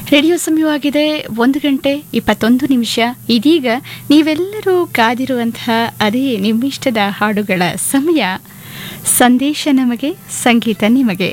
radio ಸಮಯವಾಗಿದೆ ಒಂದು ಗಂಟೆ ಇಪ್ಪತ್ತೊಂದು ನಿಮಿಷ ಇದೀಗ ನೀವೆಲ್ಲರೂ ಕಾದಿರುವಂತಹ ಅದೇ ನಿಮ್ಮಿಷ್ಟದ ಹಾಡುಗಳ ಸಮಯ ಸಂದೇಶ ನಮಗೆ ಸಂಗೀತ ನಿಮಗೆ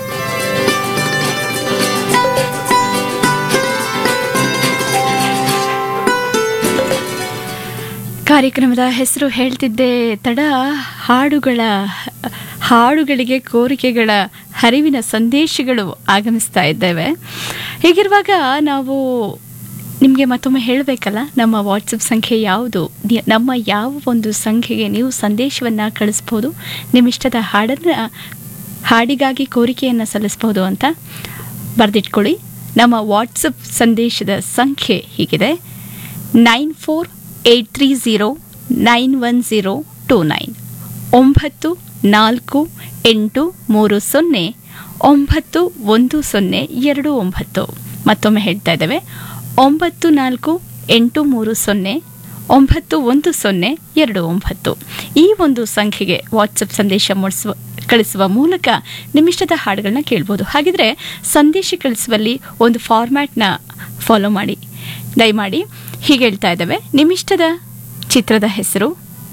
ಕಾರ್ಯಕ್ರಮದ ಹೆಸರು ಹೇಳ್ತಿದ್ದೆ ತಡ ಹಾಡುಗಳ ಹಾಡುಗಳಿಗೆ ಕೋರಿಕೆಗಳ ಹರಿವಿನ ಸಂದೇಶಗಳು ಆಗಮಿಸ್ತಾ ಇದ್ದೇವೆ ಹೀಗಿರುವಾಗ ನಾವು ನಿಮಗೆ ಮತ್ತೊಮ್ಮೆ ಹೇಳಬೇಕಲ್ಲ ನಮ್ಮ ವಾಟ್ಸಪ್ ಸಂಖ್ಯೆ ಯಾವುದು ನಿ- ನಮ್ಮ ಯಾವ ಒಂದು ಸಂಖ್ಯೆಗೆ ನೀವು ಸಂದೇಶವನ್ನು ಕಳಿಸ್ಬೋದು ನಿಮ್ಮಿಷ್ಟದ ಹಾಡನ್ನು ಹಾಡಿಗಾಗಿ ಕೋರಿಕೆಯನ್ನು ಸಲ್ಲಿಸ್ಬೋದು ಅಂತ ಬರೆದಿಟ್ಕೊಳ್ಳಿ ನಮ್ಮ ವಾಟ್ಸಪ್ ಸಂದೇಶದ ಸಂಖ್ಯೆ ಹೀಗಿದೆ nine four eight three zero nine one zero two nine ಒಂಬತ್ತು ನಾಲ್ಕು ಎಂಟು ಮೂರು ಸೊನ್ನೆ ಒಂಬತ್ತು ಒಂದು ಸೊನ್ನೆ ಎರಡು ಒಂಬತ್ತು ಮತ್ತೊಮ್ಮೆ ಹೇಳ್ತಾ ಇದ್ದೇವೆ ಒಂಬತ್ತು ನಾಲ್ಕು ಎಂಟು ಮೂರು ಸೊನ್ನೆ ಒಂಬತ್ತು ಒಂದು ಸೊನ್ನೆ ಎರಡು ಒಂಬತ್ತು ಈ ಒಂದು ಸಂಖ್ಯೆಗೆ ವಾಟ್ಸಪ್ ಸಂದೇಶ ಮೂಡಿಸುವ ಕಳಿಸುವ ಮೂಲಕ ನಿಮ್ಮಿಷ್ಟದ ಹಾಡುಗಳನ್ನ ಕೇಳ್ಬೋದು ಹಾಗಿದ್ರೆ ಸಂದೇಶ ಕಳಿಸುವಲ್ಲಿ ಒಂದು ಫಾರ್ಮ್ಯಾಟ್ನ ಫಾಲೋ ಮಾಡಿ ದಯಮಾಡಿ ಹೀಗೆ ಹೇಳ್ತಾ ಇದ್ದೇವೆ ನಿಮ್ಮಿಷ್ಟದ ಚಿತ್ರದ ಹೆಸರು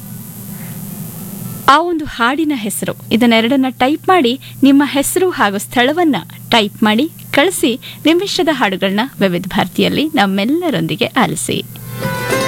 ಆ ಒಂದು ಹಾಡಿನ ಹೆಸರು ಇದನ್ನೆರಡನ್ನ ಟೈಪ್ ಮಾಡಿ ನಿಮ್ಮ ಹೆಸರು ಹಾಗೂ ಸ್ಥಳವನ್ನ ಟೈಪ್ ಮಾಡಿ ಕಳಿಸಿ ನಿಮ್ಮಿಷ್ಟದ ಹಾಡುಗಳನ್ನ ವಿವಿಧ ಭಾರತಿಯಲ್ಲಿ ನಮ್ಮೆಲ್ಲರೊಂದಿಗೆ ಆಲಿಸಿ